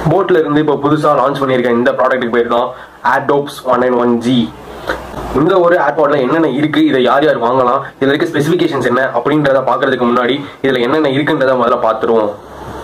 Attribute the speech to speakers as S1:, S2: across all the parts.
S1: போட்ல இருந்து இப்போ புதுசா லான்ச் பண்ணியிருக்க இந்த ப்ராடக்ட்டுக்கு பேர் தான் ஆடோப்ஸ் ஒன் நைன் ஒன் ஜி இந்த ஒரு ஏர்பாட்ல என்னென்ன இருக்கு இதை யார் யார் வாங்கலாம் இதுல இருக்க ஸ்பெசிஃபிகேஷன்ஸ் என்ன அப்படின்றத பாக்குறதுக்கு முன்னாடி இதுல என்னென்ன இருக்குன்றத முதல்ல பார்த்துருவோம்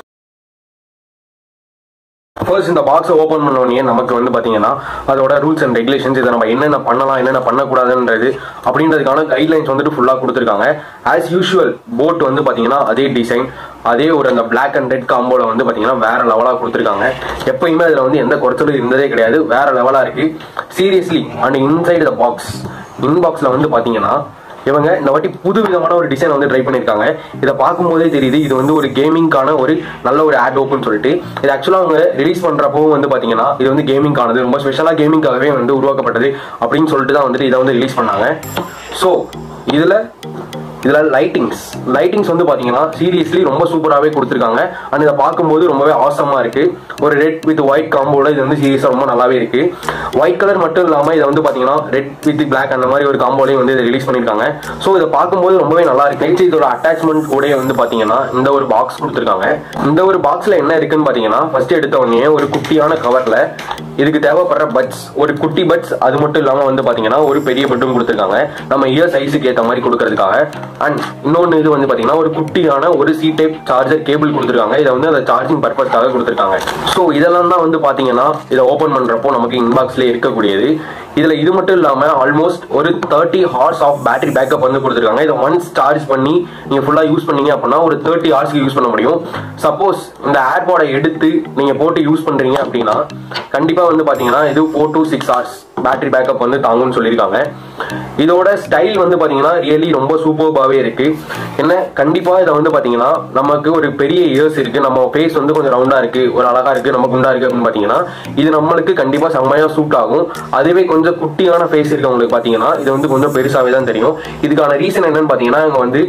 S1: ஃபர்ஸ்ட் இந்த பாக்ஸை ஓப்பன் பண்ண உடனே நமக்கு வந்து பார்த்தீங்கன்னா அதோட ரூல்ஸ் அண்ட் ரெகுலேஷன்ஸ் இதை நம்ம என்னென்ன பண்ணலாம் என்னென்ன பண்ணக்கூடாதுன்றது அப்படின்றதுக்கான கைட்லைன்ஸ் வந்துட்டு ஃபுல்லாக கொடுத்துருக்காங்க ஆஸ் யூஷுவல் போட் வந்து பார்த்தீங்கன்னா அதே டிசைன் அதே ஒரு அந்த பிளாக் அண்ட் ரெட் காம்போல வந்து பார்த்தீங்கன்னா வேற லெவலாக கொடுத்துருக்காங்க எப்பயுமே அதில் வந்து எந்த குறைச்சலும் இருந்ததே கிடையாது வேற லெவலாக இருக்கு seriously and inside the box இன்பாக்ஸில் வந்து பார்த்தீங்கன்னா இவங்க இந்த வாட்டி புது விதமான ஒரு டிசைன் வந்து ட்ரை பண்ணியிருக்காங்க இதை பார்க்கும்போதே தெரியுது இது வந்து ஒரு கேமிங்கான ஒரு நல்ல ஒரு ஆட் ஓப்பன் சொல்லிட்டு இது ஆக்சுவலாக அவங்க ரிலீஸ் பண்ணுறப்போ வந்து பார்த்தீங்கன்னா இது வந்து கேமிங்கானது ரொம்ப ஸ்பெஷலாக கேமிங்காகவே வந்து உருவாக்கப்பட்டது அப்படின்னு சொல்லிட்டு தான் வந்துட்டு இதை வந்து ரிலீஸ் பண்ணாங்க ஸோ இதில் இதில் லைட்டிங்ஸ் லைட்டிங்ஸ் வந்து பார்த்தீங்கன்னா சீரியஸ்லி ரொம்ப சூப்பராகவே கொடுத்துருக்காங்க அண்ட் இதை பார்க்கும்போது ரொம்பவே ஆசமாக இருக்கு ஒரு ரெட் வித் ஒயிட் காம்போல இது வந்து சீரியஸாக ரொம்ப நல்லாவே இருக்கு ஒயிட் கலர் மட்டும் இல்லாமல் இதை வந்து பார்த்தீங்கன்னா ரெட் வித் பிளாக் அந்த மாதிரி ஒரு காம்போலையும் வந்து இதை ரிலீஸ் பண்ணியிருக்காங்க ஸோ இதை பார்க்கும்போது ரொம்பவே நல்லா இருக்கு நெக்ஸ்ட் இதோட அட்டாச்மெண்ட் கூட வந்து பார்த்தீங்கன்னா இந்த ஒரு பாக்ஸ் கொடுத்துருக்காங்க இந்த ஒரு பாக்ஸில் என்ன இருக்குன்னு பார்த்தீங்கன்னா ஃபர்ஸ்ட் எடுத்த உடனே ஒரு குட்டியான கவரில் இதுக்கு தேவைப்படுற பட்ஸ் ஒரு குட்டி பட்ஸ் அது மட்டும் இல்லாமல் வந்து பார்த்தீங்கன்னா ஒரு பெரிய பட்டும் கொடுத்துருக்காங்க நம்ம இயர் சைஸுக்கு ஏற்ற மாதிரி கொடுக்கறதுக்காக அண்ட் இன்னொன்று இது வந்து பார்த்தீங்கன்னா ஒரு குட்டியான ஒரு சி டைப் சார்ஜர் கேபிள் கொடுத்துருக்காங்க இதை வந்து அந்த சார்ஜிங் பர்பஸ்க்காக கொடுத்துருக்காங்க ஸோ இதெல்லாம் தான் வந்து பார்த்தீங்கன்னா இதை ஓப்பன் பண்ணுறப்போ நமக்கு இன்பாக்ஸ்லேயே இருக்கக்கூடியது இதில் இது மட்டும் இல்லாமல் ஆல்மோஸ்ட் ஒரு thirty hours of battery backup வந்து கொடுத்துருக்காங்க இதை ஒன்ஸ் சார்ஜ் பண்ணி நீங்கள் ஃபுல்லாக யூஸ் பண்ணீங்க அப்படின்னா ஒரு தேர்ட்டி ஹார்ஸ்க்கு யூஸ் பண்ண முடியும் சப்போஸ் இந்த ஏர்பாடை எடுத்து நீங்கள் போட்டு யூஸ் பண்ணுறீங்க அப்படின்னா கண்டிப்பாக வந்து பார்த்தீங்கன்னா இது four to six hours battery backup வந்து தாங்கும்னு சொல்லியிருக்காங்க இதோட ஸ்டைல் வந்து பார்த்தீங்கன்னா ரியலி ரொம்ப சூப்பர்பாகவே இருக்கு என்ன கண்டிப்பாக இதை வந்து பார்த்தீங்கன்னா நமக்கு ஒரு பெரிய இயர்ஸ் இருக்கு நம்ம ஃபேஸ் வந்து கொஞ்சம் ரவுண்டாக இருக்கு ஒரு அழகா இருக்கு நம்ம குண்டா இருக்கு அப்படின்னு பார்த்தீங்கன்னா இது நம்மளுக்கு கண்டிப்பாக செம்மையாக சூட் ஆகும் அதுவே கொஞ்சம் குட்டியான ஃபேஸ் இருக்கவங்களுக்கு பார்த்தீங்கன்னா இது வந்து கொஞ்சம் பெருசாகவே தான் தெரியும் இதுக்கான ரீசன் என்னன்னு பார்த்தீங்கன்னா இவங்க வந்து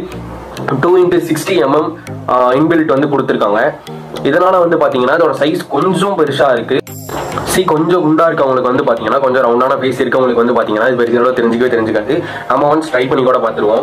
S1: two into sixty mm inbuilt வந்து கொடுத்துருக்காங்க இதனால வந்து பார்த்தீங்கன்னா இதோட சைஸ் கொஞ்சம் பெருசாக இருக்கு சி கொஞ்சம் குண்டா இருக்கவங்களுக்கு வந்து பாத்தீங்கன்னா கொஞ்சம் ரவுண்டான ஃபேஸ் இருக்கவங்களுக்கு வந்து பாத்தீங்கன்னா இது பெரிய தெரிஞ்சுக்கவே தெரிஞ்சுக்காது நம்ம ஒன்ஸ் ட்ரை பண்ணி கூட பார்த்துருவோம்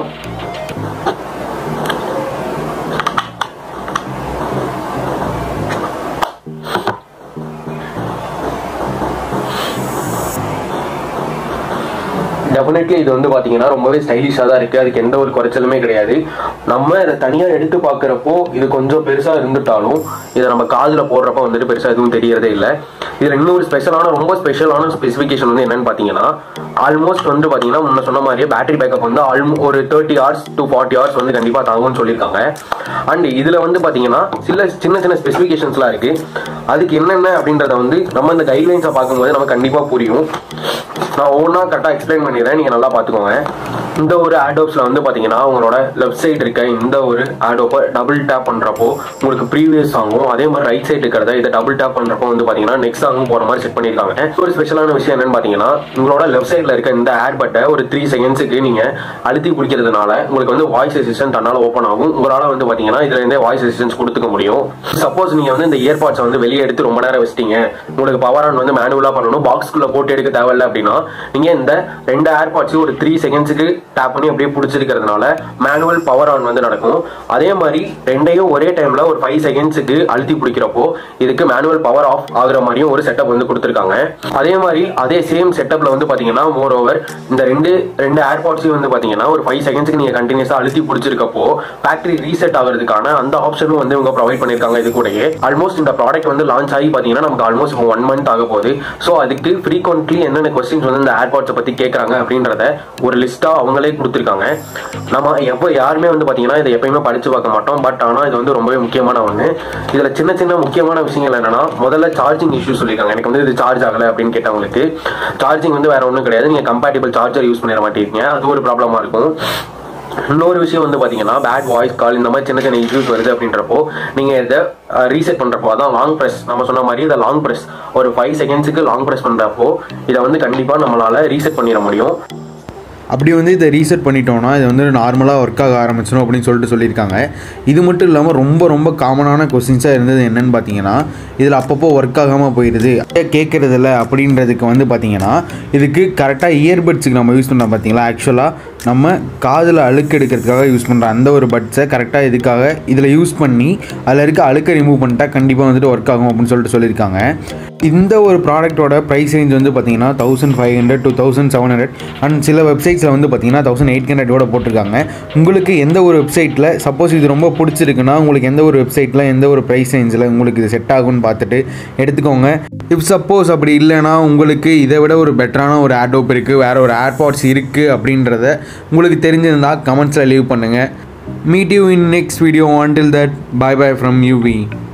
S1: டெஃபினெட்லி இது வந்து பார்த்தீங்கன்னா ரொம்பவே ஸ்டைலிஷாக தான் இருக்குது அதுக்கு எந்த ஒரு குறைச்சலுமே கிடையாது நம்ம இதை தனியாக எடுத்து பார்க்குறப்போ இது கொஞ்சம் பெருசாக இருந்துட்டாலும் இதை நம்ம காதில் போடுறப்போ வந்துட்டு பெருசாக எதுவும் தெரியறதே இல்லை இதில் இன்னொரு ஸ்பெஷலான ரொம்ப ஸ்பெஷலான ஸ்பெசிஃபிகேஷன் வந்து என்னன்னு பார்த்தீங்கன்னா ஆல்மோஸ்ட் வந்து பார்த்தீங்கன்னா முன்ன சொன்ன மாதிரியே பேட்டரி பேக்கப் வந்து ஆல்மோ ஒரு thirty hours to forty hours வந்து கண்டிப்பாக தாங்கும்னு சொல்லியிருக்காங்க அண்ட் இதில் வந்து பார்த்தீங்கன்னா சில சின்ன சின்ன ஸ்பெசிஃபிகேஷன்ஸ்லாம் இருக்குது அதுக்கு என்னென்ன அப்படின்றத வந்து நம்ம இந்த கைட்லைன்ஸை பார்க்கும்போது நமக்கு கண்டிப்பாக புரியும் நான் ஒவ்வொன்றா கரெக்டாக எக்ஸ்பிளைன் பண்ணிடுறேன் நீங்கள் நல்லா பார்த்துக்கோங்க இந்த ஒரு ஆடோப்ஸில் வந்து பார்த்தீங்கன்னா உங்களோட லெஃப்ட் சைடு இருக்க இந்த ஒரு ஆடோப்பை டபுள் டேப் பண்ணுறப்போ உங்களுக்கு ப்ரீவியஸ் சாங்கும் அதே மாதிரி ரைட் சைடு இருக்கிறத இதை டபுள் டேப் பண்ணுறப்போ வந்து பார்த்தீங்கன்னா நெக்ஸ்ட் சாங்கும் போகிற மாதிரி செட் பண்ணியிருக்காங்க ஒரு ஸ்பெஷலான விஷயம் என்னன்னு பார்த்தீங்கன்னா உங்களோட லெஃப்ட் சைடில் இருக்க இந்த ஆட் பட்டை ஒரு த்ரீ செகண்ட்ஸுக்கு நீங்கள் அழுத்தி பிடிக்கிறதுனால உங்களுக்கு வந்து வாய்ஸ் அசிஸ்டன்ட் தன்னால் ஓப்பன் ஆகும் உங்களால் வந்து பார்த்தீங்கன்னா இதில் இருந்தே வாய்ஸ் அசிஸ்டன்ஸ் கொடுத்துக்க முடியும் சப்போஸ் நீங்கள் வந்து இந்த இயர்பாட்ஸை வந்து வெளியே எடுத்து ரொம்ப நேரம் வச்சிட்டீங்க உங்களுக்கு பவர் ஆன் வந்து மேனுவலாக பண்ணணும் பாக்ஸ்குள்ளே போட்டு எடுக்க தேவையில்ல அப்படின்னா நீங்கள் இந்த ரெண்டு ஏர்பாட்ஸையும் ஒரு த்ரீ செகண்ட்ஸுக்கு டேப் பண்ணி அப்படியே பிடிச்சிருக்கிறதுனால மேனுவல் பவர் ஆன் வந்து நடக்கும் அதே மாதிரி ரெண்டையும் ஒரே டைம்ல ஒரு ஃபைவ் செகண்ட்ஸுக்கு அழுத்தி பிடிக்கிறப்போ இதுக்கு மேனுவல் பவர் ஆஃப் ஆகுற மாதிரியும் ஒரு செட்டப் வந்து கொடுத்துருக்காங்க அதே மாதிரி அதே சேம் செட்டப்ல வந்து பாத்தீங்கன்னா மோர் ஓவர் இந்த ரெண்டு ரெண்டு ஏர்பாட்ஸையும் வந்து பாத்தீங்கன்னா ஒரு ஃபைவ் செகண்ட்ஸ்க்கு நீங்க கண்டினியூஸா அழுத்தி பிடிச்சிருக்கப்போ ஃபேக்டரி ரீசெட் ஆகிறதுக்கான அந்த ஆப்ஷனும் வந்து இவங்க ப்ரொவைட் பண்ணிருக்காங்க இது கூடயே ஆல்மோஸ்ட் இந்த ப்ராடக்ட் வந்து லான்ச் ஆகி பாத்தீங்கன்னா நமக்கு ஆல்மோஸ்ட் ஒன் மந்த் ஆக போகுது ஸோ அதுக்கு ஃப்ரீக்வெண்ட்லி என்னென்ன கொஸ்டின்ஸ் வந்து இந்த ஏர்பாட்ஸை பத்தி கேட்கறாங்க அப்படின்றத ஒரு லிஸ்டா அவங்களே கொடுத்துருக்காங்க நம்ம எப்போ யாருமே வந்து பாத்தீங்கன்னா இதை எப்பயுமே படிச்சு பார்க்க மாட்டோம் பட் ஆனா இது வந்து ரொம்பவே முக்கியமான ஒன்று இதுல சின்ன சின்ன முக்கியமான விஷயங்கள் என்னன்னா முதல்ல சார்ஜிங் இஷ்யூ சொல்லியிருக்காங்க எனக்கு வந்து இது சார்ஜ் ஆகல அப்படின்னு கேட்டவங்களுக்கு சார்ஜிங் வந்து வேற ஒன்றும் கிடையாது நீங்க கம்பேட்டிபிள் சார்ஜர் யூஸ் பண்ணிட மாட்டீங்க அது ஒரு ப்ராப்ளமா இருக்கும் இன்னொரு விஷயம் வந்து பாத்தீங்கன்னா பேட் வாய்ஸ் கால் இந்த மாதிரி சின்ன சின்ன இஷ்யூஸ் வருது அப்படின்றப்போ நீங்க இதை ரீசெட் பண்றப்போ அதான் லாங் பிரஸ் நம்ம சொன்ன மாதிரி இதை லாங் பிரஸ் ஒரு ஃபைவ் செகண்ட்ஸுக்கு லாங் பிரஸ் பண்றப்போ இதை வந்து கண்டிப்பா நம்மளால ரீசெட் பண்ணிட முடியும்
S2: அப்படி வந்து இதை ரீசெட் பண்ணிட்டோம்னா இது வந்து நார்மலாக ஒர்க் ஆக ஆரம்பிச்சிடும் அப்படின்னு சொல்லிட்டு சொல்லியிருக்காங்க இது மட்டும் இல்லாமல் ரொம்ப ரொம்ப காமனான கொஸ்டின்ஸாக இருந்தது என்னன்னு பார்த்தீங்கன்னா இதில் அப்பப்போ ஒர்க் ஆகாமல் போயிடுது கேட்குறதில்ல அப்படின்றதுக்கு வந்து பார்த்தீங்கன்னா இதுக்கு கரெக்டாக இயர்பட்ஸுக்கு நம்ம யூஸ் பண்ணோம் பார்த்தீங்களா ஆக்சுவலாக நம்ம காதில் அழுக்கு எடுக்கிறதுக்காக யூஸ் பண்ணுற அந்த ஒரு பட்ஸை கரெக்டாக இதுக்காக இதில் யூஸ் பண்ணி அதில் இருக்க அழுக்கை ரிமூவ் பண்ணிட்டா கண்டிப்பாக வந்துட்டு ஒர்க் ஆகும் அப்படின்னு சொல்லிட்டு சொல்லியிருக்காங்க இந்த ஒரு ப்ராடக்ட்டோட ப்ரைஸ் ரேஞ்ச் வந்து பார்த்தீங்கன்னா thousand five hundred two thousand seven hundred and சில வெப்சைட்ஸில் வந்து பார்த்தீங்கன்னா தௌசண்ட் எயிட் ஹண்ட்ரடோட போட்டிருக்காங்க உங்களுக்கு எந்த ஒரு வெப்சைட்டில் சப்போஸ் இது ரொம்ப பிடிச்சிருக்குன்னா உங்களுக்கு எந்த ஒரு வெப்சைட்டில் எந்த ஒரு ப்ரைஸ் ரேஞ்சில் உங்களுக்கு இது செட் ஆகும்னு பார்த்துட்டு எடுத்துக்கோங்க இப் சப்போஸ் அப்படி இல்லைன்னா உங்களுக்கு இதை விட ஒரு பெட்டரான ஒரு ஏர்டோப் இருக்குது வேறு ஒரு ஏர்பாட்ஸ் இருக்குது அப்படின்றத உங்களுக்கு தெரிஞ்சிருந்தால் கமெண்ட்ஸில் லீவ் பண்ணுங்கள் meet you in next video until that bye bye from UV